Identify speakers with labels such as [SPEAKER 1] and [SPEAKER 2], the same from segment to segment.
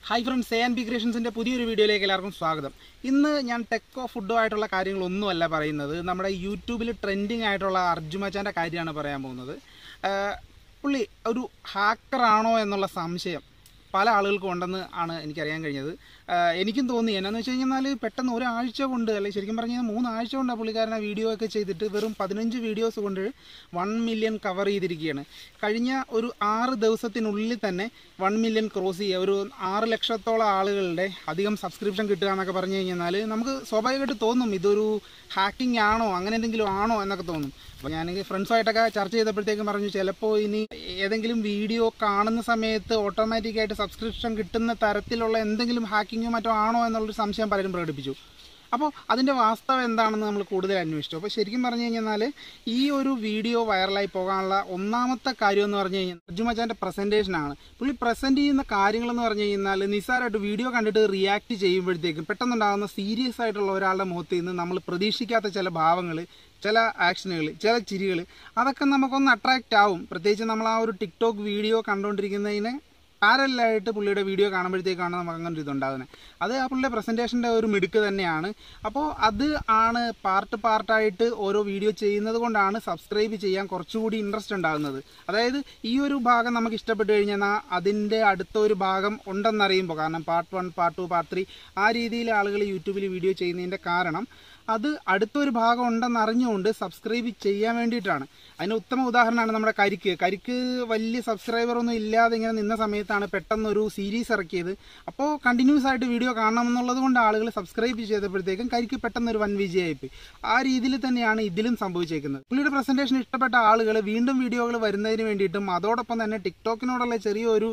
[SPEAKER 1] hi friends A and B ക്രിയേഷൻസിൻ്റെ പുതിയൊരു വീഡിയോയിലേക്ക് എല്ലാവർക്കും സ്വാഗതം ഇന്ന് ഞാൻ ടെക്കോ ഫുഡോ ആയിട്ടുള്ള കാര്യങ്ങളൊന്നുമല്ല പറയുന്നത് നമ്മുടെ യൂട്യൂബിൽ ട്രെൻഡിങ് ആയിട്ടുള്ള അർജുമച്ചാൻ്റെ കാര്യമാണ് പറയാൻ പോകുന്നത് ആഹ് പുള്ളി ഒരു ഹാക്കറാണോ എന്നുള്ള സംശയം പല ആളുകൾക്കും ഉണ്ടെന്ന് ആണ് എനിക്കറിയാൻ കഴിഞ്ഞത് ആഹ് എനിക്കും തോന്നി എന്നാന്ന് വെച്ച് കഴിഞ്ഞാൽ പെട്ടെന്ന് ഒരാഴ്ച കൊണ്ട് അല്ലെങ്കിൽ ശരിക്കും പറഞ്ഞാൽ മൂന്നാഴ്ച കൊണ്ടാണ് പുള്ളിക്കാരൻ ആ വീഡിയോ ഒക്കെ ചെയ്തിട്ട് വെറും പതിനഞ്ച് വീഡിയോസ് കൊണ്ട് വൺ മില്യൺ കവർ ചെയ്തിരിക്കുകയാണ് കഴിഞ്ഞ ഒരു ആറ് ദിവസത്തിനുള്ളിൽ തന്നെ വൺ മില്യൺ ക്രോസ് ചെയ്യുക ഒരു ആറ് ലക്ഷത്തോളം ആളുകളുടെ അധികം സബ്സ്ക്രിപ്ഷൻ കിട്ടുക എന്നൊക്കെ പറഞ്ഞു കഴിഞ്ഞാൽ നമുക്ക് സ്വാഭാവികമായിട്ട് തോന്നും ഇതൊരു ഹാക്കിംഗ് ആണോ അങ്ങനെ എന്തെങ്കിലും ആണോ എന്നൊക്കെ തോന്നും അപ്പോൾ ഞാൻ ഫ്രണ്ട്സുമായിട്ടൊക്കെ ചർച്ച ചെയ്തപ്പോഴത്തേക്കും പറഞ്ഞു ചിലപ്പോൾ ഇനി ഏതെങ്കിലും വീഡിയോ കാണുന്ന സമയത്ത് ഓട്ടോമാറ്റിക്കായിട്ട് സബ്സ്ക്രിപ്ഷൻ കിട്ടുന്ന തരത്തിലുള്ള എന്തെങ്കിലും ഹാക്കിങ്ങോ മറ്റോ ആണോ എന്നുള്ളൊരു സംശയം പലരും പ്രകടിപ്പിച്ചു അപ്പോൾ അതിൻ്റെ വാസ്തവം എന്താണെന്ന് നമ്മൾ കൂടുതൽ അന്വേഷിച്ചു അപ്പോൾ ശരിക്കും പറഞ്ഞു കഴിഞ്ഞാൽ ഈ ഒരു വീഡിയോ വൈറലായി പോകാനുള്ള ഒന്നാമത്തെ കാര്യം എന്ന് പറഞ്ഞു കഴിഞ്ഞാൽ അർജുമച്ചാൻ്റെ പ്രസൻറ്റേഷനാണ് പുള്ളി പ്രസൻറ്റ് ചെയ്യുന്ന കാര്യങ്ങളെന്ന് പറഞ്ഞു കഴിഞ്ഞാൽ നിസ്സാരമായിട്ട് വീഡിയോ കണ്ടിട്ട് റിയാക്ട് ചെയ്യുമ്പോഴത്തേക്കും പെട്ടെന്നുണ്ടാകുന്ന സീരിയസ് ആയിട്ടുള്ള ഒരാളുടെ മുഖത്ത് നിന്ന് നമ്മൾ പ്രതീക്ഷിക്കാത്ത ചില ഭാവങ്ങൾ ചില ആക്ഷനുകൾ ചില ചിരികൾ അതൊക്കെ നമുക്കൊന്ന് അട്രാക്റ്റ് ആവും പ്രത്യേകിച്ച് നമ്മൾ ആ ഒരു ടിക്ടോക്ക് വീഡിയോ കണ്ടുകൊണ്ടിരിക്കുന്നതിന് പാരലായിട്ട് പുള്ളിയുടെ വീഡിയോ കാണുമ്പോഴത്തേക്കാണ് നമുക്ക് അങ്ങനെ ഒരു ഇതുണ്ടാകുന്നത് അത് ആ പുള്ളിയുടെ പ്രസൻറ്റേഷൻ്റെ ഒരു മിടുക്ക് തന്നെയാണ് അപ്പോൾ അത് ആണ് പാർട്ട് പാർട്ടായിട്ട് ഓരോ വീഡിയോ ചെയ്യുന്നത് കൊണ്ടാണ് സബ്സ്ക്രൈബ് ചെയ്യാൻ കുറച്ചുകൂടി ഇൻട്രസ്റ്റ് ഉണ്ടാകുന്നത് അതായത് ഈ ഒരു ഭാഗം നമുക്ക് ഇഷ്ടപ്പെട്ട് കഴിഞ്ഞാൽ അതിൻ്റെ അടുത്ത ഒരു ഭാഗം ഉണ്ടെന്നറിയുമ്പോൾ കാരണം part one part two part three ആ രീതിയിൽ ആളുകൾ യൂട്യൂബിൽ വീഡിയോ ചെയ്യുന്നതിൻ്റെ കാരണം അത് അടുത്തൊരു ഭാഗം ഉണ്ടെന്ന് അറിഞ്ഞുകൊണ്ട് സബ്സ്ക്രൈബ് ചെയ്യാൻ വേണ്ടിയിട്ടാണ് അതിന് ഉത്തമ ഉദാഹരണമാണ് നമ്മുടെ കരിക്ക് കരിക്ക് വലിയ സബ്സ്ക്രൈബർ ഒന്നും ഇല്ലാതെ ഇങ്ങനെ നിന്ന സമയത്താണ് പെട്ടെന്ന് ഒരു സീരീസ് ഇറക്കിയത് അപ്പോൾ കണ്ടിന്യൂസ് ആയിട്ട് വീഡിയോ കാണണം എന്നുള്ളത് കൊണ്ട് ആളുകൾ സബ്സ്ക്രൈബ് ചെയ്തപ്പോഴത്തേക്കും കരിക്ക് പെട്ടെന്ന് ഒരു വൻ വിജയമായിപ്പോയി ആ രീതിയിൽ തന്നെയാണ് ഇതിലും സംഭവിച്ചേക്കുന്നത് പുള്ളിയുടെ പ്രസന്റേഷൻ ഇഷ്ടപ്പെട്ട ആളുകൾ വീണ്ടും വീഡിയോകൾ വരുന്നതിന് വേണ്ടിയിട്ടും അതോടൊപ്പം തന്നെ ടിക്ടോക്കിനോടുള്ള ചെറിയൊരു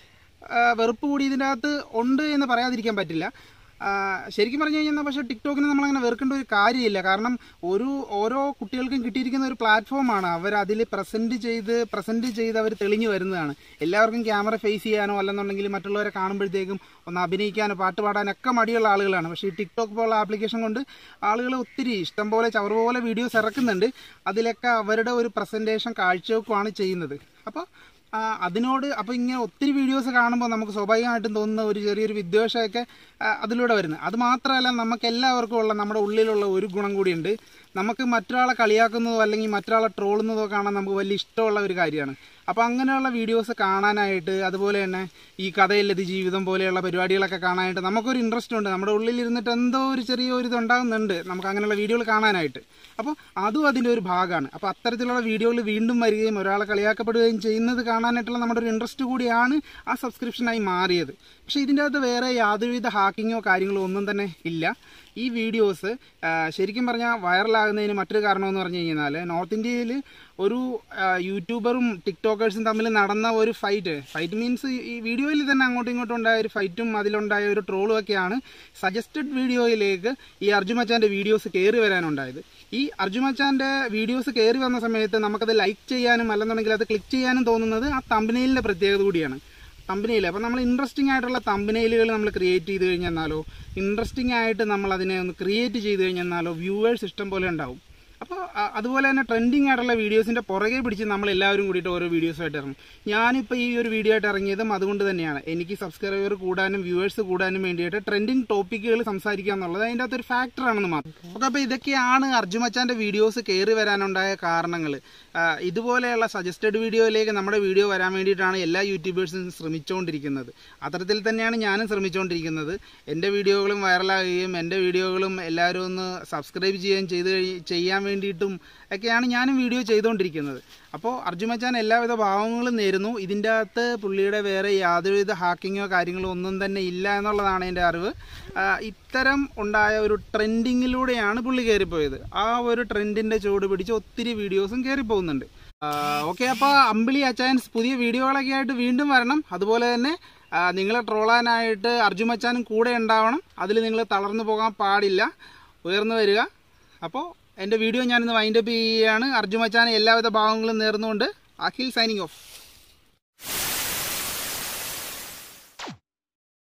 [SPEAKER 1] ആ, വെറുപ്പ് കൂടി ഇതിൻ്റെ അകത്ത് ഉണ്ട് എന്ന് പറയാതിരിക്കാൻ പറ്റില്ല ആ, ശരിക്കും പറഞ്ഞു കഴിഞ്ഞാൽ പക്ഷേ ടിക്ടോക്കിന് നമ്മളങ്ങനെ വെറുക്കേണ്ട ഒരു കാര്യമില്ല കാരണം ഒരു ഓരോ കുട്ടികൾക്കും കിട്ടിയിരിക്കുന്ന ഒരു പ്ലാറ്റ്ഫോമാണ് അവർ അതിൽ പ്രസൻറ്റ് ചെയ്ത് പ്രസൻറ്റ് ചെയ്ത് അവർ തെളിഞ്ഞു വരുന്നതാണ് എല്ലാവർക്കും ക്യാമറ ഫേസ് ചെയ്യാനോ അല്ലെന്നുണ്ടെങ്കിൽ മറ്റുള്ളവരെ കാണുമ്പോഴത്തേക്കും ഒന്ന് അഭിനയിക്കാനോ പാട്ട് പാടാനൊക്കെ മടിയുള്ള ആളുകളാണ് പക്ഷേ ഈ ടിക്ടോക്ക് പോലുള്ള ആപ്ലിക്കേഷൻ കൊണ്ട് ആളുകൾ ഒത്തിരി ഇഷ്ടംപോലെ ചവറുപോലെ വീഡിയോസ് ഇറക്കുന്നുണ്ട് അതിലൊക്കെ അവരുടെ ഒരു പ്രസൻറ്റേഷൻ കാഴ്ചവെക്കുവാണ് ചെയ്യുന്നത് അപ്പോൾ ആ, അതിനോട് അപ്പോൾ ഇങ്ങനെ ഒത്തിരി വീഡിയോസ് കാണുമ്പോൾ നമുക്ക് സ്വാഭാവികമായിട്ടും തോന്നുന്ന ഒരു ചെറിയൊരു വിദ്വേഷമൊക്കെ ആ, അതിലൂടെ വരുന്നത് അത് മാത്രമല്ല നമുക്ക് എല്ലാവർക്കും ഉള്ള നമ്മുടെ ഉള്ളിലുള്ള ഒരു ഗുണം കൂടിയുണ്ട് നമുക്ക് മറ്റൊരാളെ കളിയാക്കുന്നതോ അല്ലെങ്കിൽ മറ്റൊരാളെ ട്രോളുന്നതോ കാണാൻ നമുക്ക് വലിയ ഇഷ്ടമുള്ള ഒരു കാര്യമാണ് അപ്പോൾ അങ്ങനെയുള്ള വീഡിയോസ് കാണാനായിട്ട് അതുപോലെ തന്നെ ഈ കഥയില്ലത് ജീവിതം പോലെയുള്ള പരിപാടികളൊക്കെ കാണാനായിട്ട് നമുക്കൊരു ഇൻട്രസ്റ്റ് ഉണ്ട് നമ്മുടെ ഉള്ളിൽ ഇരുന്നിട്ട് എന്തോ ഒരു ചെറിയ ഒരു ഇത് ഉണ്ടാകുന്നുണ്ട് നമുക്ക് അങ്ങനെയുള്ള വീഡിയോകൾ കാണാനായിട്ട് അപ്പോൾ അതും അതിൻ്റെ ഒരു ഭാഗമാണ് അപ്പോൾ അത്തരത്തിലുള്ള വീഡിയോകൾ വീണ്ടും വരികയും ഒരാളെ കളിയാക്കപ്പെടുകയും ചെയ്യുന്നത് കാണാനായിട്ടുള്ള നമ്മുടെ ഒരു ഇൻട്രസ്റ്റ് കൂടിയാണ് ആ സബ്സ്ക്രിപ്ഷനായി മാറിയത് പക്ഷേ ഇതിൻ്റെ അകത്ത് വേറെ യാതൊരുവിധ ഹാക്കിങ്ങോ കാര്യങ്ങളോ ഒന്നും തന്നെ ഇല്ല ഈ വീഡിയോസ് ശരിക്കും പറഞ്ഞാൽ വൈറലാകുന്നതിന് മറ്റൊരു കാരണമെന്ന് പറഞ്ഞു കഴിഞ്ഞാൽ നോർത്ത് ഇന്ത്യയിൽ ഒരു ആ, യൂട്യൂബറും ടിക്ടോക്കേഴ്സും തമ്മിൽ നടന്ന ഒരു ഫൈറ്റ് ഫൈറ്റ് മീൻസ് ഈ വീഡിയോയിൽ തന്നെ അങ്ങോട്ടും ഇങ്ങോട്ടും ഉണ്ടായ ഒരു ഫൈറ്റും അതിലുണ്ടായ ഒരു ട്രോളും ഒക്കെയാണ് സജസ്റ്റഡ് വീഡിയോയിലേക്ക് ഈ അർജുമച്ചാൻ്റെ വീഡിയോസ് കയറി വരാനുണ്ടായത് ഈ അർജുമച്ചാൻ്റെ വീഡിയോസ് കയറി വന്ന സമയത്ത് നമുക്കത് ലൈക്ക് ചെയ്യാനും അല്ലെന്നുണ്ടെങ്കിൽ അത് ക്ലിക്ക് ചെയ്യാനും തോന്നുന്നത് ആ തമ്പനയിലിൻ്റെ പ്രത്യേകത കൂടിയാണ് തമ്പനയിൽ അപ്പോൾ നമ്മൾ ഇൻട്രസ്റ്റിംഗ് ആയിട്ടുള്ള തമ്പനയിലുകൾ നമ്മൾ ക്രിയേറ്റ് ചെയ്ത് കഴിഞ്ഞാലോ ഇൻട്രസ്റ്റിംഗ് ആയിട്ട് നമ്മൾ അതിനെ ഒന്ന് ക്രിയേറ്റ് ചെയ്ത് കഴിഞ്ഞാലോ വ്യൂവേഴ്സ് ഇഷ്ടം പോലെ ഉണ്ടാവും അപ്പോൾ അ- അതുപോലെ തന്നെ ട്രെൻഡിങ് ആയിട്ടുള്ള വീഡിയോസിൻ്റെ പുറകെ പിടിച്ച് നമ്മൾ എല്ലാവരും കൂടിയിട്ട് ഓരോ വീഡിയോസായിട്ട് ഇറങ്ങും ഞാനിപ്പോൾ ഈ ഒരു വീഡിയോ ആയിട്ട് ഇറങ്ങിയതും അതുകൊണ്ട് തന്നെയാണ് എനിക്ക് സബ്സ്ക്രൈബർ കൂടാനും വ്യൂവേഴ്സ് കൂടാനും വേണ്ടിയിട്ട് ട്രെൻഡിങ് ടോപ്പിക്കുകൾ സംസാരിക്കുക എന്നുള്ളത് അതിൻ്റെ അകത്തൊരു ഫാക്ടറാണെന്ന് മാത്രം ഓക്കെ അപ്പോൾ ഇതൊക്കെയാണ് അർജുമച്ചാൻ്റെ വീഡിയോസ് കയറി വരാനുണ്ടായ കാരണങ്ങൾ ഇതുപോലെയുള്ള സജസ്റ്റഡ് വീഡിയോയിലേക്ക് നമ്മുടെ വീഡിയോ വരാൻ വേണ്ടിയിട്ടാണ് എല്ലാ യൂട്യൂബേഴ്സും ശ്രമിച്ചുകൊണ്ടിരിക്കുന്നത് അത്തരത്തിൽ തന്നെയാണ് ഞാനും ശ്രമിച്ചുകൊണ്ടിരിക്കുന്നത് എൻ്റെ വീഡിയോകളും വൈറലാകുകയും എൻ്റെ വീഡിയോകളും എല്ലാവരും ഒന്ന് സബ്സ്ക്രൈബ് ചെയ്യുകയും ചെയ്ത് കഴി- ചെയ്യാൻ വേണ്ടിയിട്ടും ഒക്കെയാണ് ഞാനും വീഡിയോ ചെയ്തുകൊണ്ടിരിക്കുന്നത് അപ്പോൾ അർജുമച്ചാൻ എല്ലാവിധ ഭാവങ്ങളും നേരുന്നു ഇതിൻ്റെ അകത്ത് പുള്ളിയുടെ വേറെ യാതൊരുവിധ ഹാക്കിങ്ങോ കാര്യങ്ങളോ ഒന്നും തന്നെ ഇല്ല എന്നുള്ളതാണ് എൻ്റെ അറിവ് ആ, ഇത്തരം ഉണ്ടായ ഒരു ട്രെൻഡിങ്ങിലൂടെയാണ് പുള്ളി കയറിപ്പോയത് ആ ഒരു ട്രെൻഡിൻ്റെ ചുവട് പിടിച്ച് ഒത്തിരി വീഡിയോസും കയറിപ്പോകുന്നുണ്ട് ഓക്കെ അപ്പോൾ അമ്പിളി അച്ചായൻസ് പുതിയ വീഡിയോകളൊക്കെ ആയിട്ട് വീണ്ടും വരണം അതുപോലെ തന്നെ ആ, നിങ്ങളെ ട്രോളാനായിട്ട് അർജുമച്ചാനും കൂടെ ഉണ്ടാവണം അതിൽ നിങ്ങൾ തളർന്നു പോകാൻ പാടില്ല ഉയർന്നു വരിക അപ്പോൾ എൻ്റെ വീഡിയോ ഞാനിന്ന് വൈൻഡപ്പ് ചെയ്യുകയാണ് അർജുമച്ചാൻ എല്ലാവിധ ഭാവങ്ങളും നേർന്നുകൊണ്ട് അഖിൽ സൈനിങ് ഓഫ്